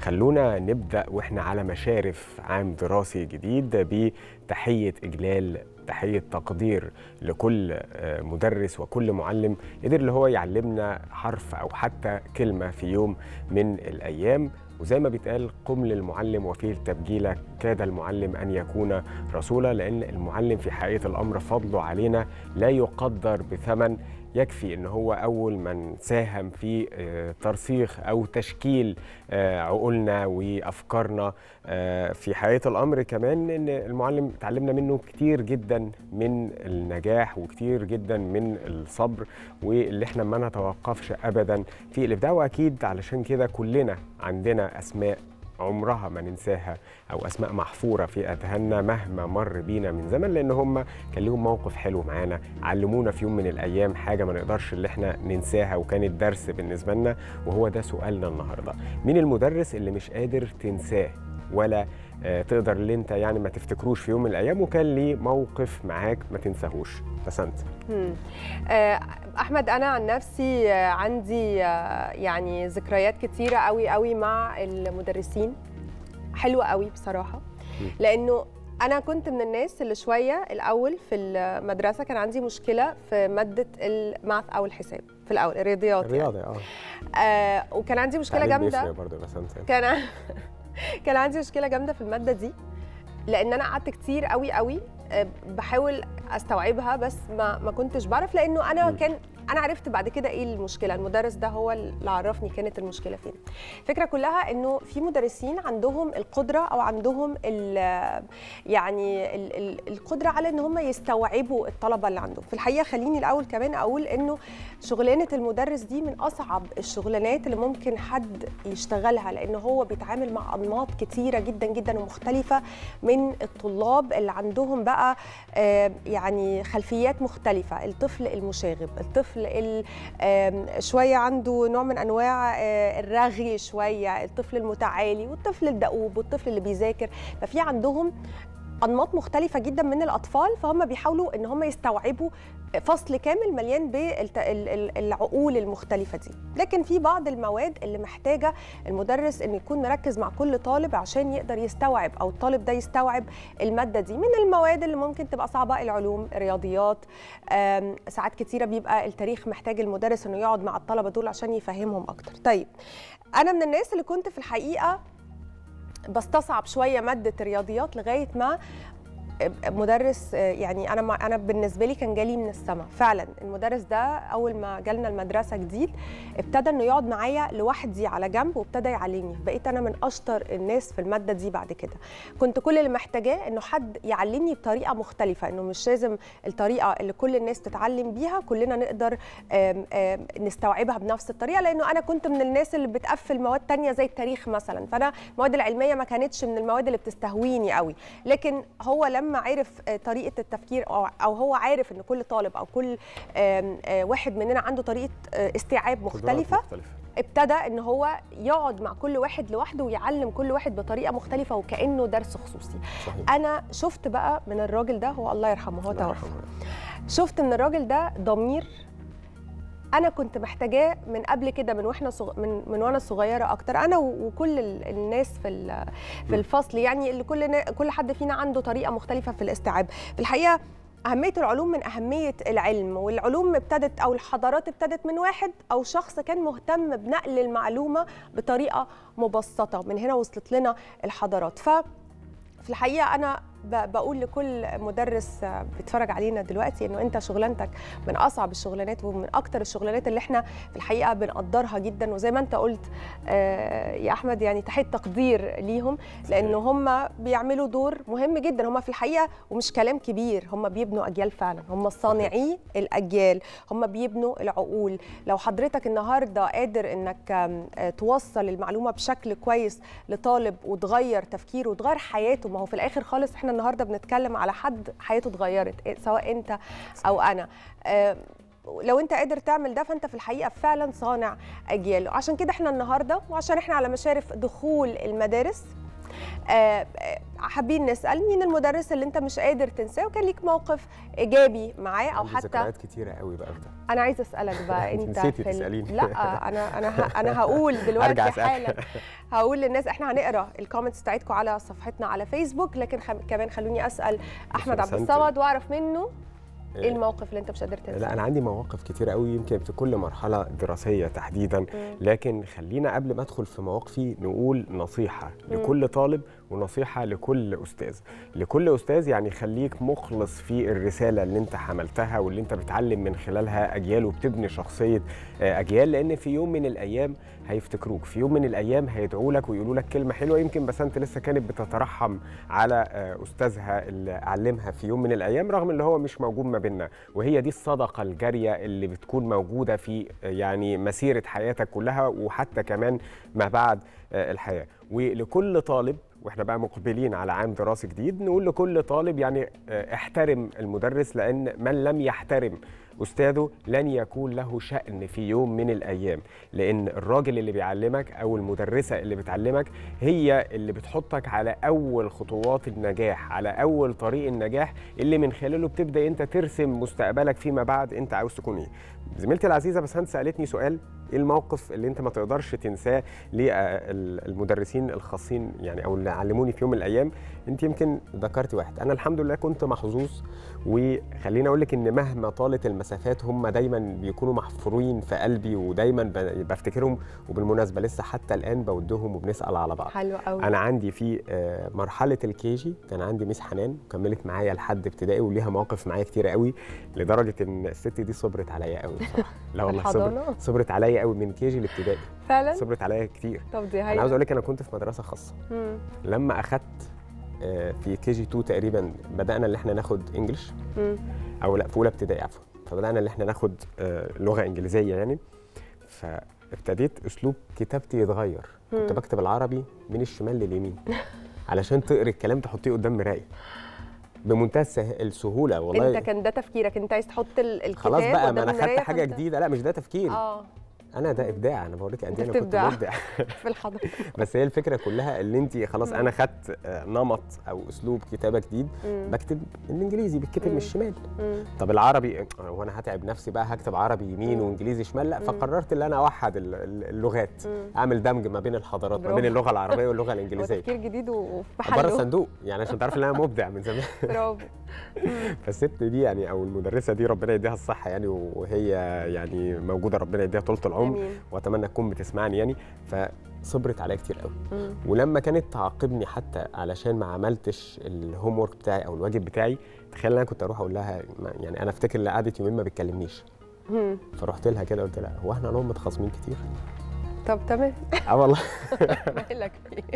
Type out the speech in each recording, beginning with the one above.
خلونا نبدا واحنا على مشارف عام دراسي جديد بتحيه اجلال تحيه تقدير لكل مدرس وكل معلم قدر اللي هو يعلمنا حرف او حتى كلمه في يوم من الايام وزي ما بيتقال قم للمعلم وفيه التبجيلة كاد المعلم أن يكون رسولا لأن المعلم في حقيقة الأمر فضله علينا لا يقدر بثمن يكفي ان هو اول من ساهم في ترسيخ او تشكيل عقولنا وافكارنا في حياه الامر كمان ان المعلم اتعلمنا منه كتير جدا من النجاح وكتير جدا من الصبر واللي احنا ما نتوقفش ابدا في الابداع واكيد علشان كده كلنا عندنا اسماء عمرها ما ننساها او اسماء محفوره في اذهاننا مهما مر بينا من زمن لان هم كان لهم موقف حلو معانا علمونا في يوم من الايام حاجه ما نقدرش اللي احنا ننساها وكانت درس بالنسبه لنا وهو ده سؤالنا النهارده مين المدرس اللي مش قادر تنساه ولا تقدر اللي انت يعني ما تفتكروش في يوم من الايام وكان ليه موقف معاك ما تنساهوش بس انت احمد انا عن نفسي عندي يعني ذكريات كتيره قوي قوي مع المدرسين حلوه قوي بصراحه لانه انا كنت من الناس اللي شويه الاول في المدرسه كان عندي مشكله في ماده الماث او الحساب في الاول الرياضيات الرياضه يعني. اه آه وكان عندي مشكله جامده برضه بس انت كان كان عندي مشكله جامده في الماده دي لان انا قعدت كتير قوي قوي بحاول استوعبها بس ما ما كنتش بعرف لانه انا كان انا عرفت بعد كده ايه المشكله المدرس ده هو اللي عرفني كانت المشكله فين الفكره كلها انه في مدرسين عندهم القدره او عندهم ال يعني ال ال القدره على ان هم يستوعبوا الطلبه اللي عندهم في الحقيقه خليني الاول كمان اقول انه شغلانه المدرس دي من اصعب الشغلانات اللي ممكن حد يشتغلها لان هو بيتعامل مع انماط كتيره جدا جدا ومختلفه من الطلاب اللي عندهم بقى يعني خلفيات مختلفه الطفل المشاغب الطفل الطفل شويه عنده نوع من انواع الرغي شويه الطفل المتعالي والطفل الدؤوب والطفل اللي بيذاكر ففي عندهم انماط مختلفه جدا من الاطفال فهم بيحاولوا ان هم يستوعبوا فصل كامل مليان بالعقول المختلفه دي لكن في بعض المواد اللي محتاجه المدرس انه يكون مركز مع كل طالب عشان يقدر يستوعب او الطالب ده يستوعب الماده دي من المواد اللي ممكن تبقى صعبه العلوم الرياضيات ساعات كتيره بيبقى التاريخ محتاج المدرس انه يقعد مع الطلبه دول عشان يفهمهم اكتر طيب انا من الناس اللي كنت في الحقيقه بستصعب شويه ماده الرياضيات لغايه ما مدرس يعني انا انا بالنسبه لي كان جالي من السماء فعلا المدرس ده اول ما جالنا المدرسه جديد ابتدى انه يقعد معايا لوحدي على جنب وابتدى يعلمني بقيت انا من اشطر الناس في الماده دي بعد كده كنت كل اللي محتاجاه انه حد يعلمني بطريقه مختلفه انه مش لازم الطريقه اللي كل الناس تتعلم بيها كلنا نقدر آم آم نستوعبها بنفس الطريقه لانه انا كنت من الناس اللي بتقفل مواد تانية زي التاريخ مثلا فانا المواد العلميه ما كانتش من المواد اللي بتستهويني قوي لكن هو لما عرف طريقه التفكير او هو عارف ان كل طالب او كل واحد مننا عنده طريقه استيعاب مختلفه, مختلفة. ابتدى ان هو يقعد مع كل واحد لوحده ويعلم كل واحد بطريقه مختلفه وكانه درس خصوصي صحيح. انا شفت بقى من الراجل ده هو الله يرحمه هو توفى شفت من الراجل ده ضمير انا كنت محتاجاه من قبل كده من واحنا صغ... من من وانا صغيره اكتر انا وكل الناس في في الفصل يعني اللي كل كل حد فينا عنده طريقه مختلفه في الاستيعاب في الحقيقه أهمية العلوم من أهمية العلم والعلوم ابتدت أو الحضارات ابتدت من واحد أو شخص كان مهتم بنقل المعلومة بطريقة مبسطة من هنا وصلت لنا الحضارات ف في الحقيقة أنا بقول لكل مدرس بيتفرج علينا دلوقتي انه انت شغلانتك من اصعب الشغلانات ومن اكتر الشغلانات اللي احنا في الحقيقه بنقدرها جدا وزي ما انت قلت يا احمد يعني تحيه تقدير ليهم لانه هم بيعملوا دور مهم جدا هم في الحقيقه ومش كلام كبير هم بيبنوا اجيال فعلا هم صانعي الاجيال هم بيبنوا العقول لو حضرتك النهارده قادر انك توصل المعلومه بشكل كويس لطالب وتغير تفكيره وتغير حياته ما هو في الاخر خالص احنا النهارده بنتكلم على حد حياته اتغيرت سواء انت او انا لو انت قادر تعمل ده فانت في الحقيقه فعلا صانع اجيال عشان كده احنا النهارده وعشان احنا على مشارف دخول المدارس حابين نسال مين المدرس اللي انت مش قادر تنساه وكان ليك موقف ايجابي معاه او عندي حتى ذكريات كتيره قوي بقى في ده انا عايزه اسالك بقى أنت انت نسيتي في ال- تسأليني. لا انا انا ه... انا هقول دلوقتي أرجع أسألك. حالا هقول للناس احنا هنقرا الكومنتس بتاعتكم على صفحتنا على فيسبوك لكن خم... كمان خلوني اسال احمد عبد بسنت. الصمد واعرف منه ايه إيه، الموقف اللي انت مش قادر تنساه لا انا عندي مواقف كتيره قوي يمكن في كل مرحله دراسيه تحديدا مم. لكن خلينا قبل ما ادخل في مواقفي نقول نصيحه لكل طالب ونصيحه لكل استاذ لكل استاذ يعني خليك مخلص في الرساله اللي انت حملتها واللي انت بتعلم من خلالها اجيال وبتبني شخصيه آه، اجيال لان في يوم من الايام هيفتكروك في يوم من الايام هيدعوا لك ويقولوا لك كلمه حلوه يمكن بس انت لسه كانت بتترحم على آه، استاذها اللي علمها في يوم من الايام رغم ان هو مش موجود ما بيننا وهي دي الصدقه الجاريه اللي بتكون موجوده في آه، يعني مسيره حياتك كلها وحتى كمان ما بعد آه، الحياه ولكل طالب واحنا بقى مقبلين على عام دراسي جديد نقول لكل طالب يعني آه، احترم المدرس لان من لم يحترم استاذه لن يكون له شأن في يوم من الايام لان الراجل اللي بيعلمك او المدرسه اللي بتعلمك هي اللي بتحطك على اول خطوات النجاح على اول طريق النجاح اللي من خلاله بتبدا انت ترسم مستقبلك فيما بعد انت عاوز تكون ايه زميلتي العزيزه بسنت سالتني سؤال ايه الموقف اللي انت ما تقدرش تنساه للمدرسين الخاصين يعني او اللي علموني في يوم من الايام انت يمكن ذكرتي واحد انا الحمد لله كنت محظوظ وخليني اقول لك ان مهما طالت المسافات هم دايما بيكونوا محفورين في قلبي ودايما ب- بفتكرهم وبالمناسبه لسه حتى الان بودهم وبنسال على بعض حلو قوي انا عندي في آه، مرحله الكيجي كان عندي ميس حنان وكملت معايا لحد ابتدائي وليها مواقف معايا كتير قوي لدرجه ان الست دي صبرت عليا قوي بصراحه لا والله الحضانة؟ صبرت صبرت عليا قوي من كيجي لابتدائي فعلا صبرت عليا كتير طب دي انا عاوز هاي اقول لك انا كنت في مدرسه خاصه لما اخدت آه، في كي جي 2 تقريبا بدانا اللي احنا ناخد انجلش او لا في اولى ابتدائي عفوا فبدانا اللي احنا ناخد آه، لغه انجليزيه يعني فابتديت اسلوب كتابتي يتغير كنت مم. بكتب العربي من الشمال لليمين علشان تقري الكلام تحطيه قدام مرايه بمنتهى السه- السهوله والله انت كان ده تفكيرك انت عايز تحط ال- الكتاب خلاص بقى ما قدام انا خدت المراية حاجه فأنت- جديده لا مش ده تفكير اه انا ده ابداع انا بوريك قد أنت ايه انا كنت بتبدع. مبدع في الحضانه بس هي الفكره كلها اللي انت خلاص مم. انا خدت آه، نمط او اسلوب كتابه جديد مم. بكتب الانجليزي بيتكتب من مم. الشمال مم. طب العربي آه، هو انا هتعب نفسي بقى هكتب عربي يمين مم. وانجليزي شمال لا مم. فقررت ان انا اوحد ال- ال- اللغات مم. اعمل دمج ما بين الحضارات ما برافو. بين اللغه العربيه واللغه هو الانجليزيه تفكير جديد وفي بره محله الصندوق يعني عشان تعرف ان انا مبدع من زمان برافو فالست دي يعني او المدرسه دي ربنا يديها الصحه يعني وهي يعني موجوده ربنا يديها طول العمر امين واتمنى تكون بتسمعني يعني فصبرت عليا كتير قوي مم. ولما كانت تعاقبني حتى علشان ما عملتش الهوم ورك بتاعي او الواجب بتاعي تخيل انا كنت اروح اقول لها ما- يعني انا افتكر ان قعدت يومين ما بتكلمنيش مم. فرحت لها كده قلت لها هو احنا هنقعد متخاصمين كتير طب تمام اه والله مالك فيه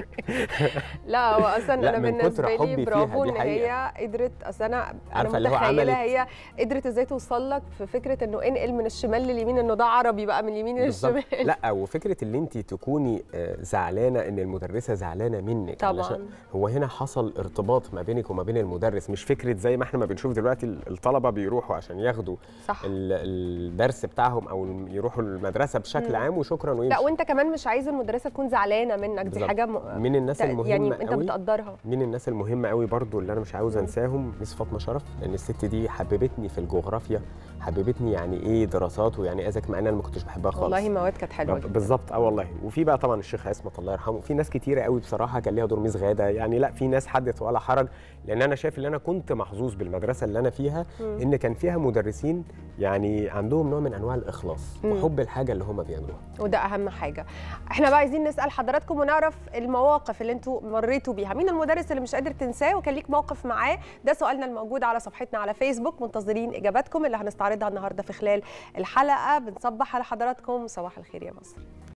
لا هو اصلا لا، انا من بالنسبه كتر لي حبي فيها، برافو دي ان حقيقة. هي قدرت اصل انا انا عارفة اللي هو متخيله عملت- هي قدرت ازاي توصل لك في فكره انه انقل من الشمال لليمين انه ده عربي بقى من اليمين بالظبط للشمال لا وفكره ان انت تكوني آه، زعلانه ان المدرسه زعلانه منك طبعاً. علشان هو هنا حصل ارتباط ما بينك وما بين المدرس مش فكره زي ما احنا ما بنشوف دلوقتي الطلبه بيروحوا عشان ياخدوا صح ال- الدرس بتاعهم او يروحوا المدرسه بشكل مم. عام وشكرا لا ويمشي وانت كمان مش عايز المدرسه تكون زعلانه منك دي بالظبط. حاجه م... من الناس ت- المهمه يعني انت قوي بتقدرها من الناس المهمه قوي برضو اللي انا مش عاوز مم. انساهم ميس فاطمه شرف لان الست دي حببتني في الجغرافيا حببتني يعني ايه دراسات ويعني ايه ذاك مع ان انا ما كنتش بحبها خالص والله مواد كانت حلوه ب- جدا بالظبط اه والله وفي بقى طبعا الشيخ عصمت الله يرحمه في ناس كتيره قوي بصراحه كان ليها دور ميس غاده يعني لا في ناس حدث ولا حرج لان انا شايف ان انا كنت محظوظ بالمدرسه اللي انا فيها مم. ان كان فيها مدرسين يعني عندهم نوع من انواع الاخلاص مم. وحب الحاجه اللي هم بيعملوها وده اهم حاجه احنا بقى عايزين نسال حضراتكم ونعرف المواقف اللي انتوا مريتوا بيها مين المدرس اللي مش قادر تنساه وكان ليك موقف معاه ده سؤالنا الموجود على صفحتنا على فيسبوك منتظرين اجاباتكم اللي هنستعرضها النهارده في خلال الحلقه بنصبح على حضراتكم صباح الخير يا مصر